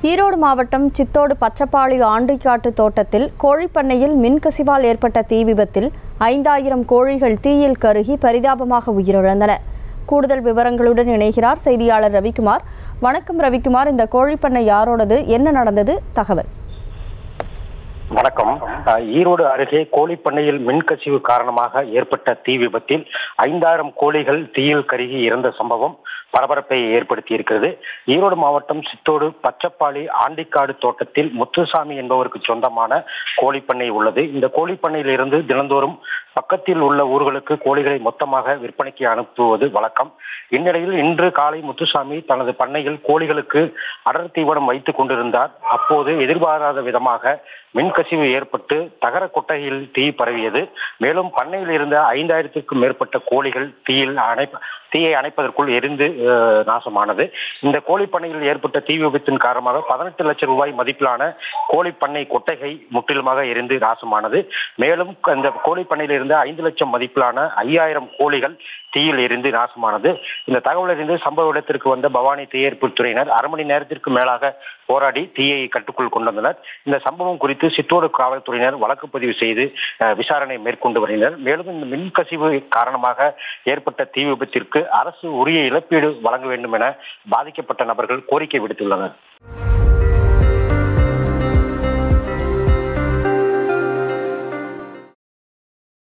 ஈரோடு மாவட்டம் சித்தோடு பச்சப்பாளி ஆண்டிக்காட்டு தோட்டத்தில் கோழிப்பண்ணையில் மின்கசிவால் ஏற்பட்ட தீ விபத்தில் ஐந்தாயிரம் கோழிகள் தீயில் கருகி பரிதாபமாக உயிரிழந்தன கூடுதல் விவரங்களுடன் இணைகிறார் செய்தியாளர் ரவிக்குமார் வணக்கம் ரவிக்குமார் இந்த கோழிப்பண்ணை யாரோடது என்ன நடந்தது தகவல் வணக்கம் அஹ், ஈரோடு அருகே கோழிப்பண்ணையில் மின்கசிவு காரணமாக ஏற்பட்ட தீ விபத்தில் ஐந்தாயிரம் கோழிகள் தீயில் கருகி இறந்த சம்பவம் பரபரப்பை ஏற்படுத்தி இருக்கிறது ஈரோடு மாவட்டம் சித்தோடு பச்சப்பாளி ஆண்டிக்காடு தோட்டத்தில் முத்துசாமி என்பவருக்கு சொந்தமான கோழிப்பண்ணை உள்ளது இந்த கோழிப்பண்ணையில் இருந்து தினந்தோறும் பக்கத்தில் உள்ள ஊர்களுக்கு கோழிகளை மொத்தமாக விற்பனைக்கு அனுப்புவது வழக்கம் இந்நிலையில் இன்று காலை முத்துசாமி தனது பண்ணையில் கோழிகளுக்கு அடர் தீவனம் வைத்துக் கொண்டிருந்தார் அப்போது எதிர்பாராத விதமாக மின்கசிவு ஏற்பட்டு தகர கொட்டகையில் தீ பரவியது மேலும் பண்ணையில் இருந்த ஐந்தாயிரத்திற்கும் மேற்பட்ட கோழிகள் தீயில் அணைப்ப தீயை அணைப்பதற்குள் எரிந்து அஹ், நாசமானது இந்த கோழி பண்ணையில் ஏற்பட்ட தீ விபத்தின் காரணமாக பதினெட்டு லட்சம் ரூபாய் மதிப்பிலான கோழி பண்ணை கொட்டகை முற்றிலுமாக எரிந்து நாசமானது மேலும் அந்த கோழி பண்ணையில் இருந்த ஐந்து லட்சம் மதிப்பிலான ஐயாயிரம் கோழிகள் தீயில் எரிந்து நாசமானது இந்த தகவல் அறிந்து சம்பவ இடத்திற்கு வந்த பவானி தீயணைப்புத் துறையினர் அரை மணி நேரத்திற்கு மேலாக போராடி தீயை கட்டுக்குள் கொண்டு வந்தனர் இந்த சம்பவம் குறித்து சித்தோடு காவல்துறையினர் வழக்கு பதிவு செய்து அஹ், விசாரணை மேற்கொண்டு வருகின்றனர் மேலும் இந்த மின்கசிவு காரணமாக ஏற்பட்ட தீ விபத்திற்கு அரசு உரிய இழப்பீடு வழங்க வேண்டும் என பாதிக்கப்பட்ட நபர்கள் கோரிக்கை விடுத்துள்ளனர்